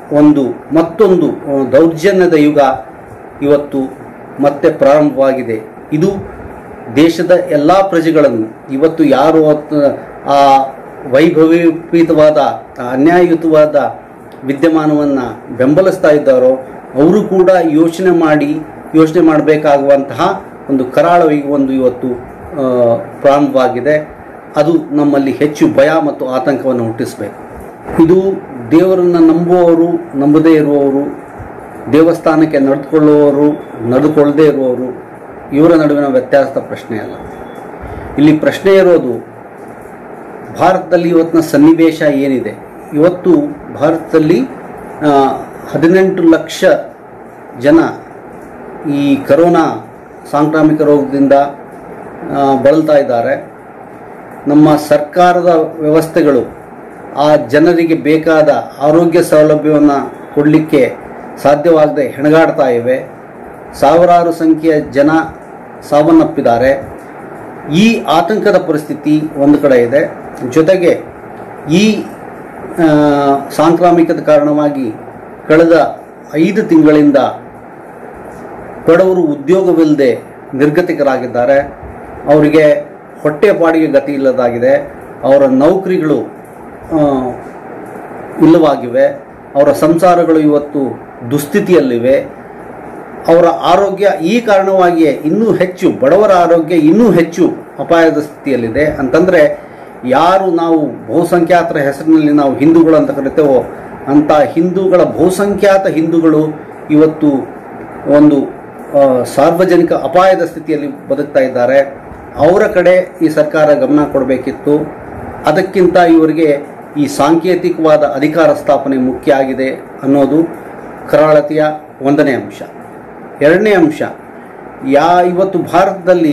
ಒಂದು ಮತ್ತೊಂದು ಆ, ದೌರ್ಜನ್ಯದ ಯುಗ ಇವತ್ತು ಮತ್ತೆ ಪ್ರಾರಂಭವಾಗಿದೆ ಇದು ದೇಶದ ಎಲ್ಲ ಪ್ರಜೆಗಳನ್ನು ಇವತ್ತು ಯಾರು ಅವತ್ತು ಆ ವೈಭವೀಪೀತವಾದ ಆ ಅನ್ಯಾಯಯುತವಾದ ವಿದ್ಯಮಾನವನ್ನು ಬೆಂಬಲಿಸ್ತಾ ಇದ್ದಾರೋ ಅವರು ಕೂಡ ಯೋಚನೆ ಮಾಡಿ ಯೋಚನೆ ಮಾಡಬೇಕಾಗುವಂತಹ ಒಂದು ಕರಾಳ ಒಂದು ಇವತ್ತು ಆ, ಪ್ರಾರಂಭವಾಗಿದೆ ಅದು ನಮ್ಮಲ್ಲಿ ಹೆಚ್ಚು ಭಯ ಮತ್ತು ಆತಂಕವನ್ನು ಹುಟ್ಟಿಸಬೇಕು ಇದು ದೇವರನ್ನು ನಂಬುವವರು ನಂಬದೇ ಇರುವವರು ದೇವಸ್ಥಾನಕ್ಕೆ ನಡೆದುಕೊಳ್ಳುವವರು ನಡೆದುಕೊಳ್ಳದೇ ಇರುವವರು ಇವರ ನಡುವಿನ ವ್ಯತ್ಯಾಸದ ಪ್ರಶ್ನೆ ಅಲ್ಲ ಇಲ್ಲಿ ಪ್ರಶ್ನೆ ಇರೋದು ಭಾರತದಲ್ಲಿ ಇವತ್ತಿನ ಸನ್ನಿವೇಶ ಏನಿದೆ ಇವತ್ತು ಭಾರತದಲ್ಲಿ ಆ, ಹದಿನೆಂಟು ಲಕ್ಷ ಜನ ಈ ಕರೋನಾ ಸಾಂಕ್ರಾಮಿಕ ರೋಗದಿಂದ ಆ, ಬಳಲ್ತಾ ಇದ್ದಾರೆ ನಮ್ಮ ಸರ್ಕಾರದ ವ್ಯವಸ್ಥೆಗಳು ಆ ಜನರಿಗೆ ಬೇಕಾದ ಆರೋಗ್ಯ ಸೌಲಭ್ಯವನ್ನು ಕೊಡಲಿಕ್ಕೆ ಸಾಧ್ಯವಾಗದೆ ಹೆಣಗಾಡ್ತಾ ಇವೆ ಸಾವಿರಾರು ಸಂಖ್ಯೆಯ ಜನ ಸಾವನ್ನಪ್ಪಿದ್ದಾರೆ ಈ ಆತಂಕದ ಪರಿಸ್ಥಿತಿ ಒಂದು ಕಡೆ ಇದೆ ಜೊತೆಗೆ ಈ ಆ, ಸಾಂಕ್ರಾಮಿಕದ ಕಾರಣವಾಗಿ ಕಳೆದ ಐದು ತಿಂಗಳಿಂದ ಬಡವರು ಉದ್ಯೋಗವಿಲ್ಲದೆ ನಿರ್ಗತಿಕರಾಗಿದ್ದಾರೆ ಅವರಿಗೆ ಹೊಟ್ಟೆ ಪಾಡಿಗೆ ಗತಿ ಇಲ್ಲದಾಗಿದೆ ಅವರ ನೌಕರಿಗಳು ಆ, ಇಲ್ಲವಾಗಿವೆ ಅವರ ಸಂಸಾರಗಳು ಇವತ್ತು ದುಸ್ಥಿತಿಯಲ್ಲಿವೆ ಅವರ ಆರೋಗ್ಯ ಈ ಕಾರಣವಾಗಿಯೇ ಇನ್ನೂ ಹೆಚ್ಚು ಬಡವರ ಆರೋಗ್ಯ ಇನ್ನೂ ಹೆಚ್ಚು ಅಪಾಯದ ಸ್ಥಿತಿಯಲ್ಲಿದೆ ಅಂತಂದರೆ ಯಾರು ನಾವು ಬಹುಸಂಖ್ಯಾತರ ಹೆಸರಿನಲ್ಲಿ ನಾವು ಹಿಂದೂಗಳು ಅಂತ ಕರಿತೇವೋ ಅಂಥ ಹಿಂದೂಗಳ ಬಹುಸಂಖ್ಯಾತ ಹಿಂದೂಗಳು ಇವತ್ತು ಒಂದು ಆ, ಸಾರ್ವಜನಿಕ ಅಪಾಯದ ಸ್ಥಿತಿಯಲ್ಲಿ ಬದುಕ್ತಾ ಇದ್ದಾರೆ ಅವರ ಕಡೆ ಈ ಸರ್ಕಾರ ಗಮನ ಕೊಡಬೇಕಿತ್ತು ಅದಕ್ಕಿಂತ ಇವರಿಗೆ ಈ ಸಾಂಕೇತಿಕವಾದ ಅಧಿಕಾರ ಸ್ಥಾಪನೆ ಮುಖ್ಯ ಆಗಿದೆ ಅನ್ನೋದು ಕರಾಳತೆಯ ಒಂದನೇ ಅಂಶ ಎರಡನೇ ಅಂಶ ಯಾ ಇವತ್ತು ಭಾರತದಲ್ಲಿ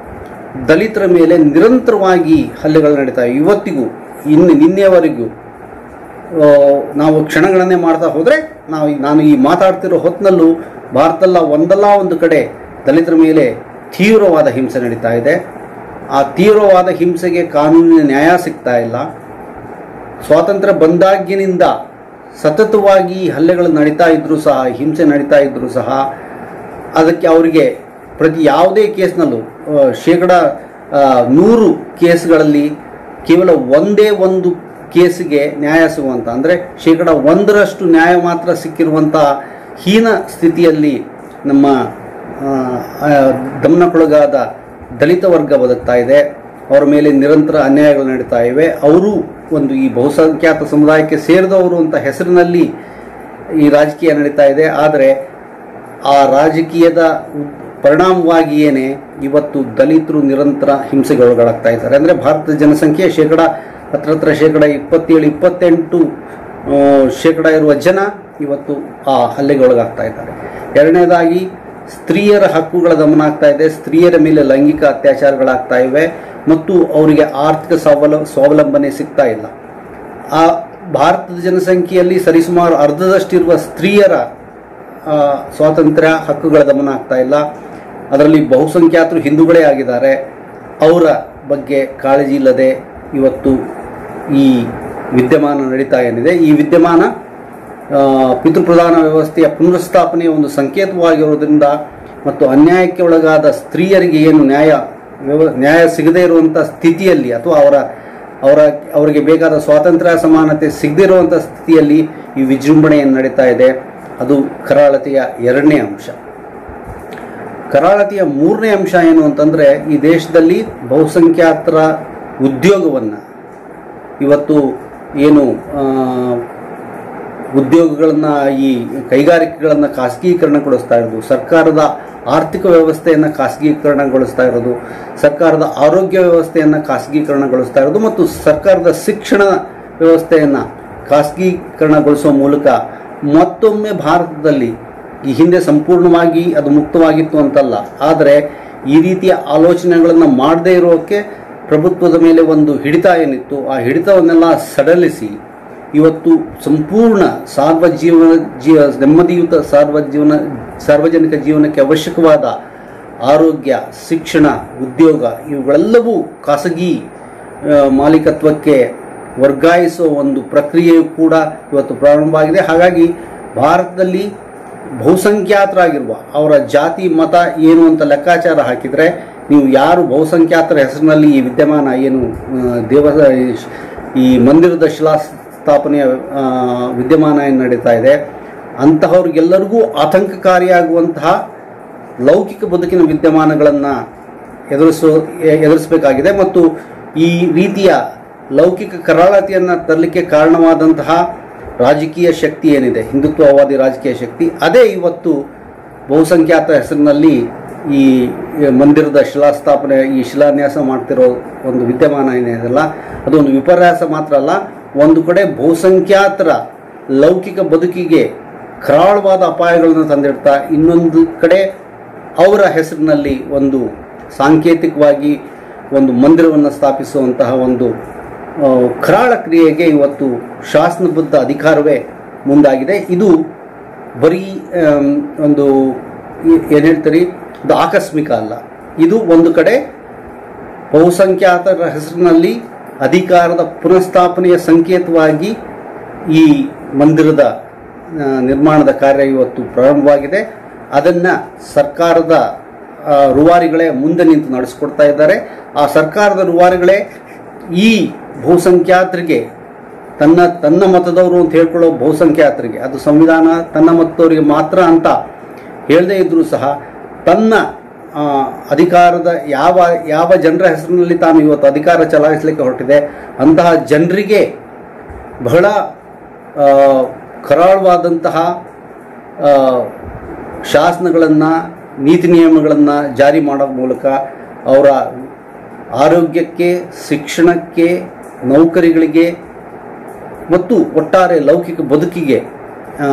ದಲಿತರ ಮೇಲೆ ನಿರಂತರವಾಗಿ ಹಲ್ಲೆಗಳು ನಡೀತಾ ಇವೆ. ಇವತ್ತಿಗೂ ಇನ್ನು ನಿನ್ನೆವರೆಗೂ ಆ, ನಾವು ಕ್ಷಣಗಣನೆ ಮಾಡ್ತಾ ಹೋದರೆ ನಾವು ಈ- ನಾನು ಈ ಮಾತಾಡ್ತಿರೋ ಹೊತ್ತಿನಲ್ಲೂ ಭಾರತದಲ್ಲ ಒಂದಲ್ಲ ಒಂದು ಕಡೆ ದಲಿತರ ಮೇಲೆ ತೀವ್ರವಾದ ಹಿಂಸೆ ನಡೀತಾ ಇದೆ ಆ ತೀವ್ರವಾದ ಹಿಂಸೆಗೆ ಕಾನೂನಿನ ನ್ಯಾಯ ಸಿಗ್ತಾ ಇಲ್ಲ ಸ್ವಾತಂತ್ರ್ಯ ಬಂದಾಗಿನಿಂದ ಸತತವಾಗಿ ಹಲ್ಲೆಗಳು ನಡೀತಾ ಇದ್ರೂ ಸಹ ಹಿಂಸೆ ನಡೀತಾ ಇದ್ರೂ ಸಹ ಅದಕ್ಕೆ ಅವರಿಗೆ ಪ್ರತಿ ಯಾವುದೇ ಕೇಸ್ನಲ್ಲೂ ಆ, ಶೇಕಡ ಆ, ನೂರು ಕೇಸ್ಗಳಲ್ಲಿ ಕೇವಲ ಒಂದೇ ಒಂದು ಕೇಸಿಗೆ ನ್ಯಾಯ ಸಿಗುವಂಥ ಅಂದರೆ ಶೇಕಡ ಒಂದರಷ್ಟು ನ್ಯಾಯ ಮಾತ್ರ ಸಿಕ್ಕಿರುವಂಥ ಹೀನ ಸ್ಥಿತಿಯಲ್ಲಿ ನಮ್ಮ ಆ, ಆ, ದಮನಕ್ಕೊಳಗಾದ ದಲಿತ ವರ್ಗ ಬದುಕ್ತಾ ಇದೆ ಅವರ ಮೇಲೆ ನಿರಂತರ ಅನ್ಯಾಯಗಳು ನಡೀತಾ ಇವೆ ಅವರು ಒಂದು ಈ ಬಹುಸಂಖ್ಯಾತ ಸಮುದಾಯಕ್ಕೆ ಸೇರಿದವರು ಅಂತ ಹೆಸರಿನಲ್ಲಿ ಈ ರಾಜಕೀಯ ನಡೀತಾ ಇದೆ ಆದರೆ ಆ ರಾಜಕೀಯದ ಪರಿಣಾಮವಾಗಿಯೇನೆ ಇವತ್ತು ದಲಿತರು ನಿರಂತರ ಹಿಂಸೆಗೊಳಗಾಗ್ತಾ ಇದ್ದಾರೆ ಅಂದರೆ ಭಾರತದ ಜನಸಂಖ್ಯೆ ಶೇಕಡ ಹತ್ರ ಹತ್ರ ಶೇಕಡ ಇಪ್ಪತ್ತೇಳು ಇಪ್ಪತ್ತೆಂಟು ಆ, ಶೇಕಡ ಇರುವ ಜನ ಇವತ್ತು ಆ ಹಲ್ಲೆಗೊಳಗಾಗ್ತಾ ಇದ್ದಾರೆ ಎರಡನೇದಾಗಿ ಸ್ತ್ರೀಯರ ಹಕ್ಕುಗಳ ಗಮನ ಆಗ್ತಾ ಇದೆ ಸ್ತ್ರೀಯರ ಮೇಲೆ ಲೈಂಗಿಕ ಅತ್ಯಾಚಾರಗಳಾಗ್ತಾ ಇವೆ ಮತ್ತು ಅವರಿಗೆ ಆರ್ಥಿಕ ಸ್ವಾವಲ ಸ್ವಾವಲಂಬನೆ ಸಿಗ್ತಾ ಇಲ್ಲ ಆ ಭಾರತದ ಜನಸಂಖ್ಯೆಯಲ್ಲಿ ಸರಿಸುಮಾರು ಅರ್ಧದಷ್ಟಿರುವ ಸ್ತ್ರೀಯರ ಆ, ಸ್ವಾತಂತ್ರ್ಯ ಹಕ್ಕುಗಳ ಗಮನ ಆಗ್ತಾ ಇಲ್ಲ ಅದರಲ್ಲಿ ಬಹುಸಂಖ್ಯಾತರು ಹಿಂದೂಗಳೇ ಆಗಿದ್ದಾರೆ ಅವರ ಬಗ್ಗೆ ಕಾಳಜಿ ಇಲ್ಲದೆ ಇವತ್ತು ಈ ವಿದ್ಯಮಾನ ನಡೀತಾ ಏನಿದೆ ಈ ವಿದ್ಯಮಾನ ಆ, ಪಿತೃಪ್ರಧಾನ ವ್ಯವಸ್ಥೆಯ ಪುನರುಸ್ಥಾಪನೆಯ ಒಂದು ಸಂಕೇತವಾಗಿರುವುದರಿಂದ ಮತ್ತು ಅನ್ಯಾಯಕ್ಕೆ ಒಳಗಾದ ಸ್ತ್ರೀಯರಿಗೆ ಏನು ನ್ಯಾಯ ವ್ಯವ ನ್ಯಾಯ ಸಿಗದೇ ಇರುವಂಥ ಸ್ಥಿತಿಯಲ್ಲಿ ಅಥವಾ ಅವರ ಅವರ ಅವರಿಗೆ ಬೇಕಾದ ಸ್ವಾತಂತ್ರ್ಯ ಸಮಾನತೆ ಸಿಗದೇ ಇರುವಂಥ ಸ್ಥಿತಿಯಲ್ಲಿ ಈ ವಿಜೃಂಭಣೆಯನ್ನು ನಡೀತಾ ಇದೆ ಅದು ಕರಾಳತೆಯ ಎರಡನೇ ಅಂಶ ಕರಾಳತೆಯ ಮೂರನೇ ಅಂಶ ಏನು ಅಂತಂದರೆ ಈ ದೇಶದಲ್ಲಿ ಬಹುಸಂಖ್ಯಾತರ ಉದ್ಯೋಗವನ್ನು ಇವತ್ತು ಏನು ಆ, ಉದ್ಯೋಗಗಳನ್ನು ಈ ಕೈಗಾರಿಕೆಗಳನ್ನು ಖಾಸಗೀಕರಣಗೊಳಿಸ್ತಾ ಇರೋದು ಸರ್ಕಾರದ ಆರ್ಥಿಕ ವ್ಯವಸ್ಥೆಯನ್ನು ಖಾಸಗೀಕರಣಗೊಳಿಸ್ತಾ ಇರೋದು ಸರ್ಕಾರದ ಆರೋಗ್ಯ ವ್ಯವಸ್ಥೆಯನ್ನು ಖಾಸಗೀಕರಣಗೊಳಿಸ್ತಾ ಇರೋದು ಮತ್ತು ಸರ್ಕಾರದ ಶಿಕ್ಷಣ ವ್ಯವಸ್ಥೆಯನ್ನು ಖಾಸಗೀಕರಣಗೊಳಿಸುವ ಮೂಲಕ ಮತ್ತೊಮ್ಮೆ ಭಾರತದಲ್ಲಿ ಈ ಹಿಂದೆ ಸಂಪೂರ್ಣವಾಗಿ ಅದು ಮುಕ್ತವಾಗಿತ್ತು ಅಂತಲ್ಲ ಆದರೆ ಈ ರೀತಿಯ ಆಲೋಚನೆಗಳನ್ನು ಮಾಡದೇ ಇರೋಕ್ಕೆ ಪ್ರಭುತ್ವದ ಮೇಲೆ ಒಂದು ಹಿಡಿತ ಏನಿತ್ತು ಆ ಹಿಡಿತವನ್ನೆಲ್ಲ ಸಡಲಿಸಿ ಇವತ್ತು ಸಂಪೂರ್ಣ ಸಾರ್ವಜೀವನ ಜೀವ ನೆಮ್ಮದಿಯುತ ಸಾರ್ವಜೀವನ ಸಾರ್ವಜನಿಕ ಜೀವನಕ್ಕೆ ಅವಶ್ಯಕವಾದ ಆರೋಗ್ಯ ಶಿಕ್ಷಣ ಉದ್ಯೋಗ ಇವುಗಳೆಲ್ಲವೂ ಖಾಸಗಿ ಆ, ಮಾಲೀಕತ್ವಕ್ಕೆ ವರ್ಗಾಯಿಸುವ ಒಂದು ಪ್ರಕ್ರಿಯೆಯು ಕೂಡ ಇವತ್ತು ಪ್ರಾರಂಭ ಆಗಿದೆ ಹಾಗಾಗಿ ಭಾರತದಲ್ಲಿ ಬಹುಸಂಖ್ಯಾತರಾಗಿರುವ ಅವರ ಜಾತಿ ಮತ ಏನು ಅಂತ ಲೆಕ್ಕಾಚಾರ ಹಾಕಿದರೆ ನೀವು ಯಾರು ಬಹುಸಂಖ್ಯಾತರ ಹೆಸರಿನಲ್ಲಿ ಈ ವಿದ್ಯಮಾನ ಏನು ಆ, ದೇವ ಈ ಮಂದಿರದ ಶಿಲಾಸ್ಥಾಪನೆಯ ಆ, ವಿದ್ಯಮಾನ ಏನು ನಡೀತಾ ಇದೆ ಅಂತಹವ್ರಿಗೆಲ್ಲರಿಗೂ ಆತಂಕಕಾರಿಯಾಗುವಂತಹ ಲೌಕಿಕ ಬದುಕಿನ ವಿದ್ಯಮಾನಗಳನ್ನು ಎದುರಿಸೋ ಎ- ಎದುರಿಸಬೇಕಾಗಿದೆ ಮತ್ತು ಈ ರೀತಿಯ ಲೌಕಿಕ ಕರಾಳತೆಯನ್ನು ತರಲಿಕ್ಕೆ ಕಾರಣವಾದಂತಹ ರಾಜಕೀಯ ಶಕ್ತಿ ಏನಿದೆ ಹಿಂದುತ್ವವಾದಿ ರಾಜಕೀಯ ಶಕ್ತಿ ಅದೇ ಇವತ್ತು ಬಹುಸಂಖ್ಯಾತ ಹೆಸರಿನಲ್ಲಿ ಈ ಮಂದಿರದ ಶಿಲಾಸ್ಥಾಪನೆ ಈ ಶಿಲಾನ್ಯಾಸ ಮಾಡ್ತಿರೋ ಒಂದು ವಿದ್ಯಮಾನ ಏನಿದೆಯಲ್ಲ ಅದೊಂದು ವಿಪರ್ಯಾಸ ಮಾತ್ರ ಅಲ್ಲ ಒಂದು ಕಡೆ ಬಹುಸಂಖ್ಯಾತರ ಲೌಕಿಕ ಬದುಕಿಗೆ ಕರಾಳವಾದ ಅಪಾಯಗಳನ್ನು ತಂದಿಡ್ತಾ ಇನ್ನೊಂದು ಕಡೆ ಅವರ ಹೆಸರಿನಲ್ಲಿ ಒಂದು ಸಾಂಕೇತಿಕವಾಗಿ ಒಂದು ಮಂದಿರವನ್ನು ಸ್ಥಾಪಿಸುವಂತಹ ಒಂದು ಆ, ಕರಾಳ ಕ್ರಿಯೆಗೆ ಇವತ್ತು ಶಾಸನಬದ್ಧ ಅಧಿಕಾರವೇ ಮುಂದಾಗಿದೆ ಇದು ಬರೀ ಆಮ್, ಒಂದು ಏನು ಹೇಳ್ತೀರಿ ಇದು ಆಕಸ್ಮಿಕ ಅಲ್ಲ ಇದು ಒಂದು ಕಡೆ ಬಹುಸಂಖ್ಯಾತರ ಹೆಸರಿನಲ್ಲಿ ಅಧಿಕಾರದ ಪುನಃಸ್ಥಾಪನೆಯ ಸಂಕೇತವಾಗಿ ಈ ಮಂದಿರದ ಆ, ನಿರ್ಮಾಣದ ಕಾರ್ಯ ಇವತ್ತು ಪ್ರಾರಂಭವಾಗಿದೆ ಅದನ್ನು ಸರ್ಕಾರದ ಆ, ರೂವಾರಿಗಳೇ ಮುಂದೆ ನಿಂತು ನಡೆಸ್ಕೊಡ್ತಾ ಇದ್ದಾರೆ ಆ ಸರ್ಕಾರದ ರೂವಾರಿಗಳೇ ಈ ಬಹುಸಂಖ್ಯಾತರಿಗೆ ತನ್ನ ತನ್ನ ಮತದವರು ಅಂತ ಹೇಳ್ಕೊಳ್ಳೋ ಬಹುಸಂಖ್ಯಾತರಿಗೆ ಅದು ಸಂವಿಧಾನ ತನ್ನ ಮತದವರಿಗೆ ಮಾತ್ರ ಅಂತ ಹೇಳದೇ ಇದ್ರೂ ಸಹ ತನ್ನ ಆ, ಅಧಿಕಾರದ ಯಾವ ಯಾವ ಜನರ ಹೆಸರಿನಲ್ಲಿ ತಾನು ಇವತ್ತು ಅಧಿಕಾರ ಚಲಾಯಿಸಲಿಕ್ಕೆ ಹೊರಟಿದೆ ಅಂತಹ ಜನರಿಗೆ ಬಹಳ ಆ, ಕರಾಳವಾದಂತಹ ಆ, ಶಾಸನಗಳನ್ನು ನೀತಿ ನಿಯಮಗಳನ್ನು ಜಾರಿ ಮಾಡೋ ಮೂಲಕ ಅವರ ಆರೋಗ್ಯಕ್ಕೆ ಶಿಕ್ಷಣಕ್ಕೆ ನೌಕರಿಗಳಿಗೆ ಮತ್ತು ಒಟ್ಟಾರೆ ಲೌಕಿಕ ಬದುಕಿಗೆ ಆ,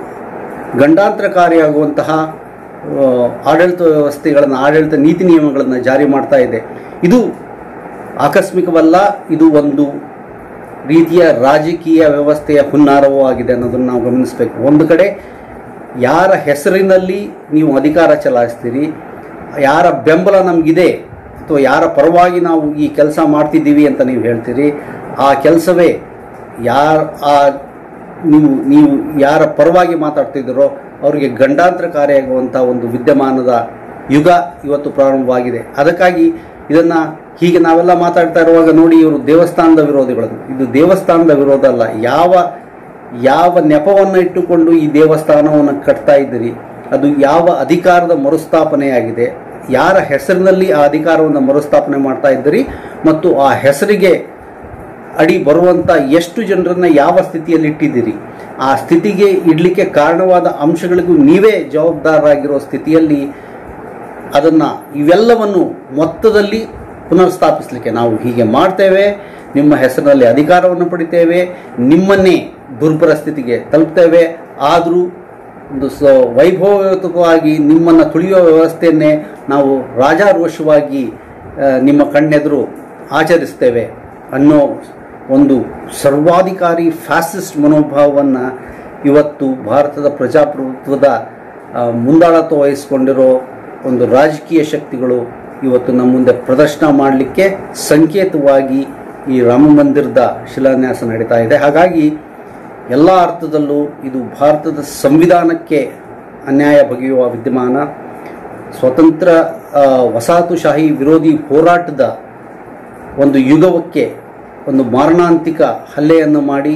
ಗಂಡಾಂತರಕಾರಿಯಾಗುವಂತಹ ಆ, ಆಡಳಿತ ವ್ಯವಸ್ಥೆಗಳನ್ನು ಆಡಳಿತ ನೀತಿ ನಿಯಮಗಳನ್ನು ಜಾರಿ ಮಾಡ್ತಾ ಇದೆ ಇದು ಆಕಸ್ಮಿಕವಲ್ಲ ಇದು ಒಂದು ರೀತಿಯ ರಾಜಕೀಯ ವ್ಯವಸ್ಥೆಯ ಹುನ್ನಾರವೂ ಆಗಿದೆ ಅನ್ನೋದನ್ನು ನಾವು ಗಮನಿಸಬೇಕು ಒಂದು ಕಡೆ ಯಾರ ಹೆಸರಿನಲ್ಲಿ ನೀವು ಅಧಿಕಾರ ಚಲಾಯಿಸ್ತೀರಿ ಯಾರ ಬೆಂಬಲ ನಮಗಿದೆ ಅಥವಾ ಯಾರ ಪರವಾಗಿ ನಾವು ಈ ಕೆಲಸ ಮಾಡ್ತಿದ್ದೀವಿ ಅಂತ ನೀವು ಹೇಳ್ತೀರಿ ಆ ಕೆಲಸವೇ ಯಾರ ಆ ನೀವು ನೀವು ಯಾರ ಪರವಾಗಿ ಮಾತಾಡ್ತಿದ್ದೀರೋ ಅವರಿಗೆ ಗಂಡಾಂತರಕಾರಿಯಾಗುವಂಥ ಒಂದು ವಿದ್ಯಮಾನದ ಯುಗ ಇವತ್ತು ಪ್ರಾರಂಭವಾಗಿದೆ ಅದಕ್ಕಾಗಿ ಇದನ್ನು ಹೀಗೆ ನಾವೆಲ್ಲ ಮಾತಾಡ್ತಾ ಇರುವಾಗ ನೋಡಿ ಇವರು ದೇವಸ್ಥಾನದ ವಿರೋಧಿಗಳು ಇದು ದೇವಸ್ಥಾನದ ವಿರೋಧ ಅಲ್ಲ ಯಾವ ಯಾವ ನೆಪವನ್ನು ಇಟ್ಟುಕೊಂಡು ಈ ದೇವಸ್ಥಾನವನ್ನು ಕಟ್ತಾ ಇದ್ದೀರಿ ಅದು ಯಾವ ಅಧಿಕಾರದ ಮರುಸ್ಥಾಪನೆಯಾಗಿದೆ ಯಾರ ಹೆಸರಿನಲ್ಲಿ ಆ ಅಧಿಕಾರವನ್ನು ಮರುಸ್ಥಾಪನೆ ಮಾಡ್ತಾ ಇದ್ದೀರಿ ಮತ್ತು ಆ ಹೆಸರಿಗೆ ಅಡಿ ಬರುವಂಥ ಎಷ್ಟು ಜನರನ್ನ ಯಾವ ಸ್ಥಿತಿಯಲ್ಲಿ ಇಟ್ಟಿದ್ದೀರಿ ಆ ಸ್ಥಿತಿಗೆ ಇಡಲಿಕ್ಕೆ ಕಾರಣವಾದ ಅಂಶಗಳಿಗೂ ನೀವೇ ಜವಾಬ್ದಾರರಾಗಿರೋ ಸ್ಥಿತಿಯಲ್ಲಿ ಅದನ್ನು ಇವೆಲ್ಲವನ್ನು ಮೊತ್ತದಲ್ಲಿ ಪುನರ್ಸ್ಥಾಪಿಸಲಿಕ್ಕೆ ನಾವು ಹೀಗೆ ಮಾಡ್ತೇವೆ ನಿಮ್ಮ ಹೆಸರಿನಲ್ಲಿ ಅಧಿಕಾರವನ್ನು ಪಡಿತೇವೆ ನಿಮ್ಮನ್ನೇ ದುರ್ಬಲ ಸ್ಥಿತಿಗೆ ತಲುಪ್ತೇವೆ ಆದರೂ ಒಂದು ಸ ವೈಭವಯುತವಾಗಿ ನಿಮ್ಮನ್ನು ತುಳಿಯುವ ವ್ಯವಸ್ಥೆಯನ್ನೇ ನಾವು ರಾಜಾರೋಷವಾಗಿ ಆ, ನಿಮ್ಮ ಕಣ್ಣೆದುರು ಆಚರಿಸ್ತೇವೆ ಅನ್ನೋ ಒಂದು ಸರ್ವಾಧಿಕಾರಿ ಫ್ಯಾಸಿಸ್ಟ್ ಮನೋಭಾವವನ್ನು ಇವತ್ತು ಭಾರತದ ಪ್ರಜಾಪ್ರಭುತ್ವದ ಆ, ಮುಂದಾಳತ್ವ ವಹಿಸಿಕೊಂಡಿರೋ ಒಂದು ರಾಜಕೀಯ ಶಕ್ತಿಗಳು ಇವತ್ತು ನಮ್ಮ ಮುಂದೆ ಪ್ರದರ್ಶನ ಮಾಡಲಿಕ್ಕೆ ಸಂಕೇತವಾಗಿ ಈ ರಾಮ ಮಂದಿರದ ಶಿಲಾನ್ಯಾಸ ನಡೀತಾ ಇದೆ ಹಾಗಾಗಿ ಎಲ್ಲ ಅರ್ಥದಲ್ಲೂ ಇದು ಭಾರತದ ಸಂವಿಧಾನಕ್ಕೆ ಅನ್ಯಾಯ ಬಗೆಯುವ ವಿದ್ಯಮಾನ ಸ್ವತಂತ್ರ ಆ, ವಸಾಹತುಶಾಹಿ ವಿರೋಧಿ ಹೋರಾಟದ ಒಂದು ಯುಗವಕ್ಕೆ ಒಂದು ಮಾರಣಾಂತಿಕ ಹಲ್ಲೆಯನ್ನು ಮಾಡಿ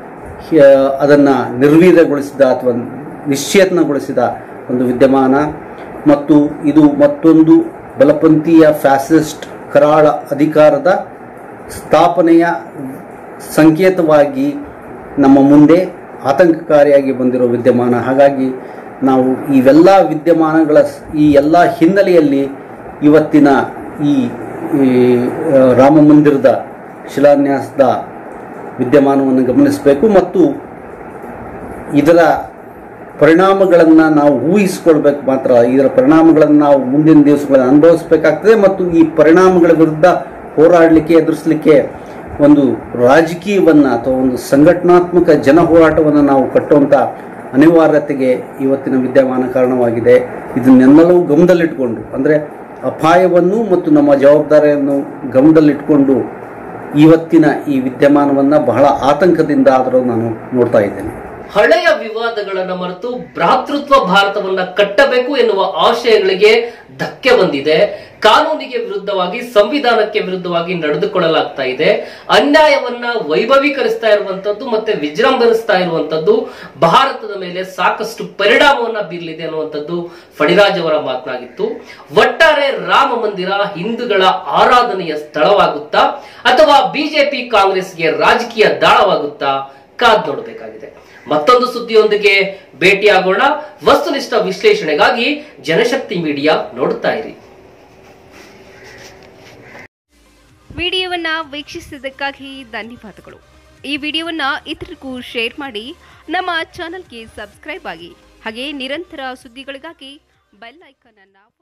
ಅದನ್ನು ನಿರ್ವೀರ್ಯಗೊಳಿಸಿದ ಅಥವಾ ನಿಶ್ಚೇತನಗೊಳಿಸಿದ ಒಂದು ವಿದ್ಯಮಾನ ಮತ್ತು ಇದು ಮತ್ತೊಂದು ಬಲಪಂಥೀಯ ಫ್ಯಾಸಿಸ್ಟ್ ಕರಾಳ ಅಧಿಕಾರದ ಸ್ಥಾಪನೆಯ ಸಂಕೇತವಾಗಿ ನಮ್ಮ ಮುಂದೆ ಆತಂಕಕಾರಿಯಾಗಿ ಬಂದಿರೋ ವಿದ್ಯಮಾನ ಹಾಗಾಗಿ ನಾವು ಇವೆಲ್ಲ ವಿದ್ಯಮಾನಗಳ ಸ್- ಈ ಎಲ್ಲ ಹಿನ್ನೆಲೆಯಲ್ಲಿ ಇವತ್ತಿನ ಈ ಈ, ಆ, ರಾಮ ಮಂದಿರದ ಶಿಲಾನ್ಯಾಸದ ವಿದ್ಯಮಾನವನ್ನು ಗಮನಿಸಬೇಕು ಮತ್ತು ಇದರ ಪರಿಣಾಮಗಳನ್ನು ನಾವು ಊಹಿಸಿಕೊಳ್ಬೇಕು ಮಾತ್ರ ಇದರ ಪರಿಣಾಮಗಳನ್ನು ನಾವು ಮುಂದಿನ ದಿವಸಗಳಲ್ಲಿ ಅನುಭವಿಸಬೇಕಾಗ್ತದೆ ಮತ್ತು ಈ ಪರಿಣಾಮಗಳ ವಿರುದ್ಧ ಹೋರಾಡಲಿಕ್ಕೆ ಎದುರಿಸಲಿಕ್ಕೆ ಒಂದು ರಾಜಕೀಯವನ್ನು ಅಥವಾ ಒಂದು ಸಂಘಟನಾತ್ಮಕ ಜನ ಹೋರಾಟವನ್ನು ನಾವು ಕಟ್ಟುವಂಥ ಅನಿವಾರ್ಯತೆಗೆ ಇವತ್ತಿನ ವಿದ್ಯಮಾನ ಕಾರಣವಾಗಿದೆ ಇದನ್ನೆಲ್ಲವೂ ಗಮನದಲ್ಲಿಟ್ಕೊಂಡು ಅಂದರೆ ಅಪಾಯವನ್ನು ಮತ್ತು ನಮ್ಮ ಜವಾಬ್ದಾರಿಯನ್ನು ಗಮನದಲ್ಲಿಟ್ಕೊಂಡು ಇವತ್ತಿನ ಈ ವಿದ್ಯಮಾನವನ್ನು ಬಹಳ ಆತಂಕದಿಂದ ಆದರೂ ನಾನು ನೋಡ್ತಾ ಇದ್ದೇನೆ ಹಳೆಯ ವಿವಾದಗಳನ್ನ ಮರೆತು ಭ್ರಾತೃತ್ವ ಭಾರತವನ್ನ ಕಟ್ಟಬೇಕು ಎನ್ನುವ ಆಶಯಗಳಿಗೆ ಧಕ್ಕೆ ಬಂದಿದೆ ಕಾನೂನಿಗೆ ವಿರುದ್ಧವಾಗಿ ಸಂವಿಧಾನಕ್ಕೆ ವಿರುದ್ಧವಾಗಿ ನಡೆದುಕೊಳ್ಳಲಾಗ್ತಾ ಇದೆ ಅನ್ಯಾಯವನ್ನ ವೈಭವೀಕರಿಸ್ತಾ ಇರುವಂತದ್ದು ಮತ್ತೆ ವಿಜೃಂಭಿಸ್ತಾ ಇರುವಂತದ್ದು ಭಾರತದ ಮೇಲೆ ಸಾಕಷ್ಟು ಪರಿಣಾಮವನ್ನ ಬೀರಲಿದೆ ಅನ್ನುವಂಥದ್ದು ಫಣಿರಾಜ್ ಅವರ ಮಾತನಾಗಿತ್ತು ಒಟ್ಟಾರೆ ರಾಮ ಮಂದಿರ ಹಿಂದೂಗಳ ಆರಾಧನೆಯ ಸ್ಥಳವಾಗುತ್ತಾ ಅಥವಾ ಬಿಜೆಪಿ ಕಾಂಗ್ರೆಸ್ಗೆ ರಾಜಕೀಯ ದಾಳವಾಗುತ್ತಾ ಕಾದ್ ನೋಡಬೇಕಾಗಿದೆ ಮತ್ತೊಂದು ಸುದ್ದಿಯೊಂದಿಗೆ ಭೇಟಿಯಾಗೋಣ ವಸ್ತುನಿಷ್ಠ ವಿಶ್ಲೇಷಣೆಗಾಗಿ ಜನಶಕ್ತಿ ಮೀಡಿಯಾ ನೋಡುತ್ತಾ ಇರಿ ವಿಡಿಯೋವನ್ನು ವೀಕ್ಷಿಸಿದ್ದಕ್ಕಾಗಿ ಧನ್ಯವಾದಗಳು ಈ ವಿಡಿಯೋವನ್ನು ಇತರರಿಗೂ ಶೇರ್ ಮಾಡಿ ನಮ್ಮ ಚಾನಲ್ಗೆ ಸಬ್ಸ್ಕ್ರೈಬ್ ಆಗಿ ಹಾಗೆ ನಿರಂತರ ಸುದ್ದಿಗಳಿಗಾಗಿ ಬೆಲ್ ಐಕನ್ ಅನ್ನು